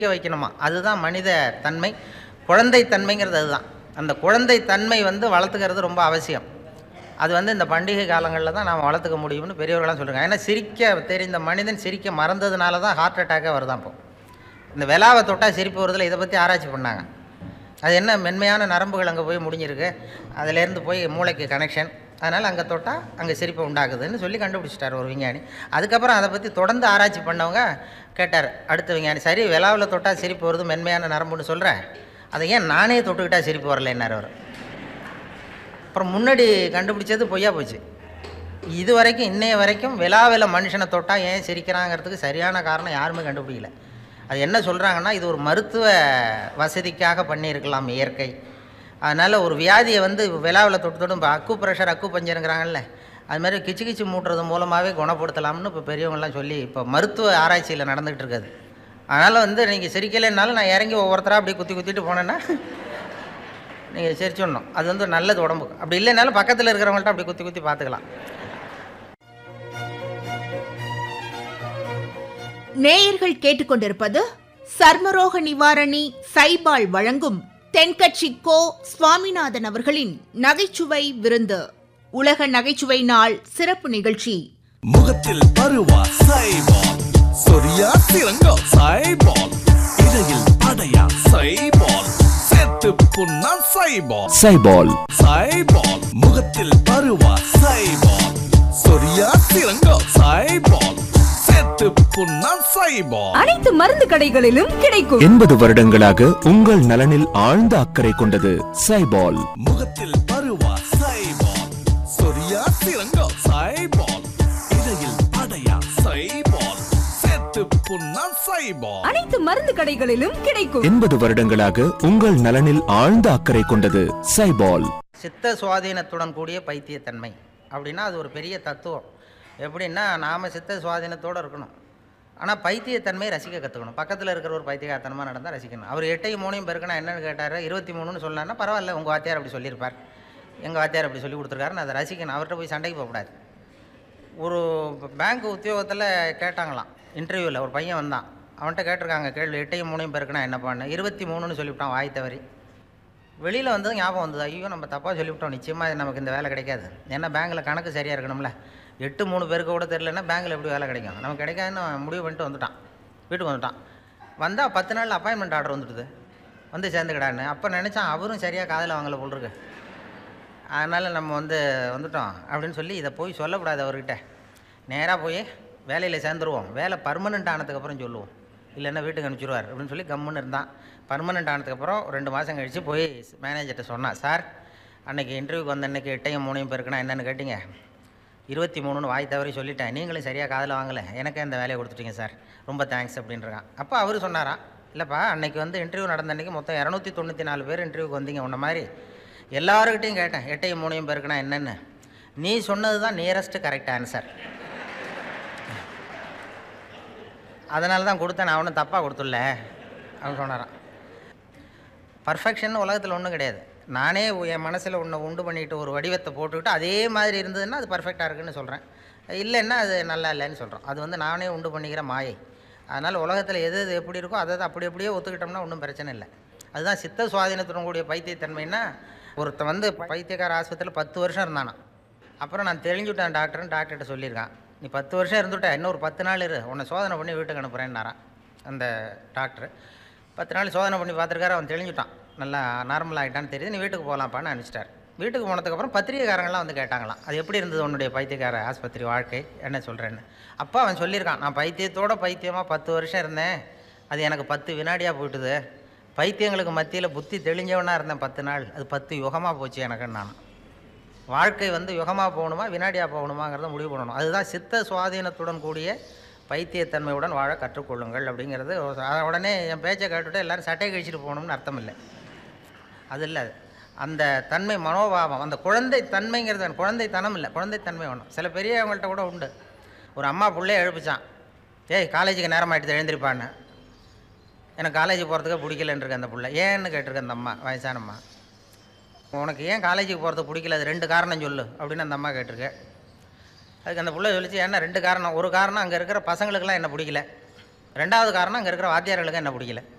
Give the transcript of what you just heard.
சிரிக்க வைக்கணுமா அதுதான் மனித தன்மை குழந்தை தன்மைங்கிறது அதுதான் அந்த குழந்தை தன்மை வந்து வளர்த்துக்கிறது ரொம்ப அவசியம் அது வந்து இந்த பண்டிகை காலங்களில் தான் நாம் வளர்த்துக்க முடியும்னு பெரியவர்களாம் சொல்கிறாங்க ஏன்னா சிரிக்க தெரிந்த மனிதன் சிரிக்க மறந்ததுனால தான் ஹார்ட் அட்டாக்கே வருதான் இப்போ இந்த விலாவை தொட்டால் சிரிப்பு வருதில்ல இதை பற்றி ஆராய்ச்சி பண்ணாங்க அது என்ன மென்மையான நரம்புகள் அங்கே போய் முடிஞ்சிருக்கு அதுலேருந்து போய் மூளைக்கு கனெக்ஷன் அதனால் அங்கே தொட்டால் அங்கே சிரிப்பை உண்டாக்குதுன்னு சொல்லி கண்டுபிடிச்சிட்டார் ஒரு விஞ்ஞானி அதுக்கப்புறம் அதை பற்றி தொடர்ந்து ஆராய்ச்சி பண்ணவங்க கேட்டார் அடுத்த விஞ்ஞானி சரி விலாவில் தொட்டால் சிரிப்பு வருது மென்மையான நரம்புன்னு சொல்கிறேன் அதை ஏன் நானே தொட்டுக்கிட்டால் சிரிப்பு வரலைன்னார் அவர் அப்புறம் முன்னாடி கண்டுபிடிச்சது பொய்யா போச்சு இது வரைக்கும் இன்னைய வரைக்கும் விலாவில் மனுஷனை தொட்டால் ஏன் சிரிக்கிறாங்கிறதுக்கு சரியான காரணம் யாருமே கண்டுபிடிக்கல அது என்ன சொல்கிறாங்கன்னா இது ஒரு மருத்துவ வசதிக்காக பண்ணியிருக்கலாம் இயற்கை அதனால் ஒரு வியாதியை வந்து விலாவில் தொட்டு தொட்டு இப்போ அக்கு ப்ரெஷர் அக்கு பஞ்சருங்கிறாங்கல்ல அது மாதிரி கிச்சு கிச்சு மூட்டுறது மூலமாகவே குணப்படுத்தலாம்னு இப்போ பெரியவங்களாம் சொல்லி இப்போ மருத்துவ ஆராய்ச்சியில் நடந்துகிட்டு இருக்குது அதனால் வந்து நீங்கள் சிரிக்கலைன்னாலும் நான் இறங்கி ஒவ்வொருத்தராக அப்படி குத்தி குத்திட்டு போனேன்னா நீங்கள் சிரிச்சிடணும் அது வந்து நல்லது உடம்புக்கு அப்படி இல்லைனாலும் பக்கத்தில் இருக்கிறவங்கள்ட்ட அப்படி குத்தி குத்தி பார்த்துக்கலாம் நேயர்கள் கேட்டுக்கொண்டிருப்பது சர்மரோக நிவாரணி சைபால் வழங்கும் தென்கட்சி கோ சுவாமிநாதன் அவர்களின் நகைச்சுவை விருந்து உலக நகைச்சுவை நாள் சிறப்பு நிகழ்ச்சி முகத்தில் பருவா சைபால் சொரியா சிறங்கோ சைபால் இடையில் அடையா சைபால் செத்து புண்ணா சைபால் சைபால் சைபால் முகத்தில் பருவா சைபால் சொரியா சிறங்கோ சைபால் செத்து புண்ணா சைபால் அனைத்து மருந்து கடைகளிலும் கிடைக்கும் எண்பது வருடங்களாக உங்கள் நலனில் ஆழ்ந்த அக்கறை கொண்டது சைபால் முகத்தில் பருவா சைபால் சொரியா சிறங்கோ சைபால் இடையில் அடையா சைபால் செத்து புண்ணா சைபால் அனைத்து மருந்து கடைகளிலும் கிடைக்கும் எண்பது வருடங்களாக உங்கள் நலனில் ஆழ்ந்த அக்கறை கொண்டது சைபால் சித்த சுவாதீனத்துடன் கூடிய பைத்தியத்தன்மை அப்படின்னா அது ஒரு பெரிய தத்துவம் எப்படின்னா நாம் சித்த சுவாதீனத்தோடு இருக்கணும் ஆனால் பைத்தியத்தன்மையை ரசிக்க கற்றுக்கணும் பக்கத்தில் இருக்கிற ஒரு பைத்தியகாரத்தனமாக நடந்தால் ரசிக்கணும் அவர் எட்டையும் மூணையும் பெருக்கணும் என்னன்னு கேட்டார் இருபத்தி மூணுன்னு சொன்னார்னா பரவாயில்ல உங்கள் வாத்தியார் அப்படி சொல்லியிருப்பார் எங்கள் வாத்தியார் அப்படி சொல்லி கொடுத்துருக்காரு நான் அதை ரசிக்கணும் அவர்கிட்ட போய் சண்டைக்கு போகக்கூடாது ஒரு பேங்க் உத்தியோகத்தில் கேட்டாங்களாம் இன்டர்வியூவில் ஒரு பையன் வந்தான் அவன்கிட்ட கேட்டிருக்காங்க கேள்வி எட்டையும் மூணையும் பெருக்கணும் என்னப்பான்னு இருபத்தி மூணுன்னு சொல்லிவிட்டான் வாய் தவறி வெளியில் வந்தது ஞாபகம் வந்தது ஐயோ நம்ம தப்பாக சொல்லிவிட்டோம் நிச்சயமாக நமக்கு இந்த வேலை கிடைக்காது ஏன்னா பேங்கில் கணக்கு சரியாக இருக்கணும்ல எட்டு மூணு பேருக்கு கூட தெரிலன்னா பேங்கில் எப்படி வேலை கிடைக்கும் நமக்கு கிடைக்காதுன்னு அவன் முடிவு பண்ணிட்டு வந்துட்டான் வீட்டுக்கு வந்துட்டான் வந்தால் பத்து நாள் அப்பாயின்மெண்ட் ஆர்டர் வந்துடுது வந்து சேர்ந்துக்கிடான்னு அப்போ நினச்சான் அவரும் சரியாக காதில் வாங்கலை போல் இருக்கு அதனால் நம்ம வந்து வந்துட்டோம் அப்படின்னு சொல்லி இதை போய் சொல்லக்கூடாது அவர்கிட்ட நேராக போய் வேலையில் சேர்ந்துருவோம் வேலை பர்மனெண்ட் ஆனதுக்கப்புறம் சொல்லுவோம் இல்லைன்னா வீட்டுக்கு அனுப்பிச்சிடுவார் அப்படின்னு சொல்லி கம்முன்னு இருந்தான் பர்மனெண்ட் ஆனதுக்கப்புறம் ரெண்டு மாதம் கழித்து போய் மேனேஜர்கிட்ட சொன்னான் சார் அன்னைக்கு இன்டர்வியூக்கு வந்த அன்னைக்கு எட்டையும் மூணையும் பேருக்குன்னா என்னென்னு கேட்டிங்க இருபத்தி மூணுன்னு வாய் தவறி சொல்லிட்டேன் நீங்களும் சரியாக காதில் வாங்கலை எனக்கே அந்த வேலையை கொடுத்துட்டீங்க சார் ரொம்ப தேங்க்ஸ் அப்படின்றான் அப்போ அவர் சொன்னாராம் இல்லைப்பா அன்னைக்கு வந்து இன்டர்வியூ நடந்த அன்னைக்கு மொத்தம் இரநூத்தி தொண்ணூற்றி நாலு பேர் இன்டர்வியூக்கு வந்தீங்க உன்ன மாதிரி எல்லாருக்கிட்டையும் கேட்டேன் எட்டையும் மூணையும் பேருக்குன்னா என்னென்னு நீ சொன்னது தான் நியரஸ்ட்டு கரெக்ட் ஆன்சர் அதனால தான் கொடுத்தேன் நான் ஒன்றும் தப்பாக கொடுத்துடல அப்படின்னு சொன்னாராம் பர்ஃபெக்ஷன் உலகத்தில் ஒன்றும் கிடையாது நானே உ- என் மனசில் ஒன்று உண்டு பண்ணிட்டு ஒரு வடிவத்தை போட்டுக்கிட்டு அதே மாதிரி இருந்ததுன்னா அது பர்ஃபெக்டாக இருக்குன்னு சொல்கிறேன் இல்லைன்னா அது நல்லா இல்லைன்னு சொல்கிறோம் அது வந்து நானே உண்டு பண்ணிக்கிற மாயை அதனால் உலகத்தில் எது எது எப்படி இருக்கோ அதை அதை அப்படி அப்படியே ஒத்துக்கிட்டோம்னா ஒன்றும் பிரச்சனை இல்லை அதுதான் சித்த சுவாதீனத்துடன் கூடிய பைத்தியத்தன்மைன்னா ஒருத்தன் வந்து பைத்தியக்கார ஆஸ்பத்திரியில் பத்து வருஷம் இருந்தானா அப்புறம் நான் தெரிஞ்சுட்டேன் டாக்டர்னு டாக்டர்கிட்ட சொல்லியிருக்கான் நீ பத்து வருஷம் இருந்துட்ட இன்னொரு பத்து நாள் இரு உன்னை சோதனை பண்ணி வீட்டுக்கு அனுப்புகிறேன்னாரான் அந்த டாக்டர் பத்து நாள் சோதனை பண்ணி பார்த்துருக்காரு அவன் தெளிஞ்சுட்டான் நல்லா நார்மல் ஆகிட்டான்னு தெரியுது நீ வீட்டுக்கு போகலாப்பான்னு அனுப்பிச்சிட்டார் வீட்டுக்கு போனதுக்கப்புறம் பத்திரிகைக்காரங்களாம் வந்து கேட்டாங்களாம் அது எப்படி இருந்தது உன்னுடைய பைத்தியக்கார ஆஸ்பத்திரி வாழ்க்கை என்ன சொல்கிறேன்னு அப்போ அவன் சொல்லியிருக்கான் நான் பைத்தியத்தோட பைத்தியமாக பத்து வருஷம் இருந்தேன் அது எனக்கு பத்து வினாடியாக போயிட்டுது பைத்தியங்களுக்கு மத்தியில் புத்தி தெளிஞ்சவனாக இருந்தேன் பத்து நாள் அது பத்து யுகமாக போச்சு எனக்குன்னு நான் வாழ்க்கை வந்து யுகமாக போகணுமா வினாடியாக போகணுமாங்கிறத முடிவு பண்ணணும் அதுதான் சித்த சுவாதீனத்துடன் கூடிய பைத்தியத்தன்மையுடன் வாழ கற்றுக்கொள்ளுங்கள் அப்படிங்கிறது அத உடனே என் பேச்சை கேட்டுவிட்டு எல்லாரும் சட்டை கழிச்சிட்டு போகணும்னு அர்த்தம் இல்லை அது இல்லை அது. அந்த தன்மை மனோபாவம் அந்த குழந்தை தன்மைங்கிறது வேணும். குழந்தைத்தனம் இல்லை குழந்தைத்தன்மை வேணும் சில பெரியவங்கள்ட்ட கூட உண்டு ஒரு அம்மா பிள்ளைய எழுப்பிச்சான் ஏய் காலேஜுக்கு நேரம் ஆகிட்டு எழுந்திருப்பான்னு எனக்கு காலேஜ் போகிறதுக்கே பிடிக்கலன்னு இருக்கு அந்த பிள்ளை ஏன்னு கேட்டிருக்கு அந்த அம்மா வயசானம்மா உனக்கு ஏன் காலேஜுக்கு போகிறதுக்கு பிடிக்கல அது ரெண்டு காரணம் சொல்லு அப்படின்னு அந்த அம்மா கேட்டிருக்கு அதுக்கு அந்த பிள்ளை சொல்லிச்சு ஏன்னா ரெண்டு காரணம் ஒரு காரணம் அங்கே இருக்கிற பசங்களுக்கெல்லாம் என்ன பிடிக்கல ரெண்டாவது காரணம் அங்கே இருக்கிற வாத்தியார்களுக்கு என்ன பிடிக்கல